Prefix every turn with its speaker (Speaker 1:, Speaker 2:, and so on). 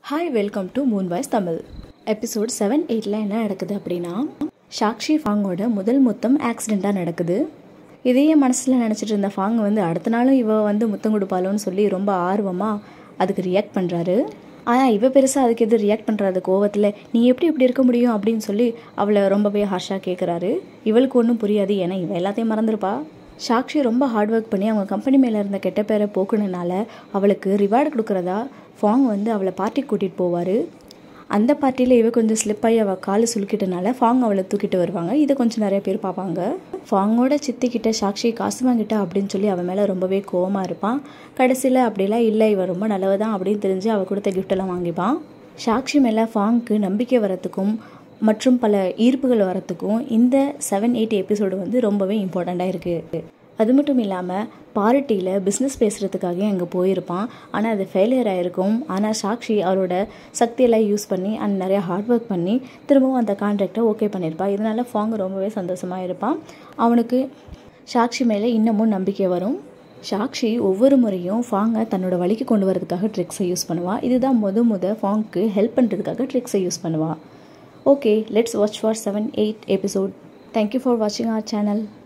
Speaker 1: hi welcome to moon voice Tamil episode seven எயிட்டில் என்ன நடக்குது அப்படின்னா சாக்ஷி ஃபாங்கோட முதல் முத்தம் ஆக்சிடெண்ட்டாக நடக்குது இதையே மனசில் நினச்சிட்டு இருந்த ஃபாங் வந்து அடுத்த நாளும் இவ வந்து முத்தம் கொடுப்பாளோன்னு சொல்லி ரொம்ப ஆர்வமாக அதுக்கு ரியாக்ட் பண்ணுறாரு ஆனால் இவ பெருசாக அதுக்கு எது ரியாக்ட் பண்ணுறாரு கோவத்தில் நீ எப்படி இப்படி இருக்க முடியும் அப்படின்னு சொல்லி அவளை ரொம்பவே ஹார்ஷாக கேட்குறாரு இவளுக்கு ஒன்றும் புரியாது ஏன்னா இவ எல்லாத்தையும் மறந்துருப்பா சாக்ஷி ரொம்ப ஹார்ட் ஒர்க் பண்ணி அவங்க கம்பெனி மேலே இருந்த கெட்ட பேரை போக்குனனால அவளுக்கு ரிவார்டு கொடுக்குறதா ஃபாங் வந்து அவளை பார்ட்டிக்கு கூட்டிகிட்டு போவார் அந்த பார்ட்டியில் இவ கொஞ்சம் ஸ்லிப் ஆகி அவள் காலை சுலுக்கிட்டனால ஃபாங் அவளை தூக்கிட்டு வருவாங்க இதை கொஞ்சம் நிறைய பேர் பார்ப்பாங்க ஃபாங்கோட சித்திக்கிட்ட சாக்ஷி காசு வாங்கிட்டா அப்படின்னு சொல்லி அவன் மேலே ரொம்பவே கோவமாக இருப்பான் கடைசியில் அப்படிலாம் இல்லை இவன் ரொம்ப நல்லவ தான் அப்படின்னு தெரிஞ்சு அவள் கொடுத்த கிஃப்டெல்லாம் வாங்கிப்பான் சாக்ஷி மேலே ஃபாங்க்கு நம்பிக்கை வரத்துக்கும் மற்றும் பல ஈர்ப்புகள் வரத்துக்கும் இந்த செவன் எயிட் எபிசோடு வந்து ரொம்பவே இம்பார்ட்டண்ட்டாக இருக்குது அது மட்டும் இல்லாமல் பார்ட்டியில் பிஸ்னஸ் பேசுகிறதுக்காக அங்கே போயிருப்பான் ஆனால் அது ஃபெயிலியர் ஆகிருக்கும் ஆனால் சாக்ஷி அவரோட சக்தியெல்லாம் யூஸ் பண்ணி அண்ட் நிறையா ஹார்ட் ஒர்க் பண்ணி திரும்பவும் அந்த கான்ட்ராக்டை ஓகே பண்ணியிருப்பான் இதனால் ஃபாங் ரொம்பவே சந்தோஷமாக இருப்பான் அவனுக்கு சாக்ஷி மேலே இன்னமும் நம்பிக்கை வரும் சாக்ஷி ஒவ்வொரு முறையும் ஃபாங்கை தன்னோட வழிக்கு கொண்டு வரதுக்காக ட்ரிக்ஸை யூஸ் பண்ணுவாள் இதுதான் முத முத ஃபாங்க்கு ஹெல்ப் பண்ணுறதுக்காக ட்ரிக்ஸை யூஸ் பண்ணுவாள் okay let's watch for seven eight episode thank you for வாட்சிங் அவர் சேனல்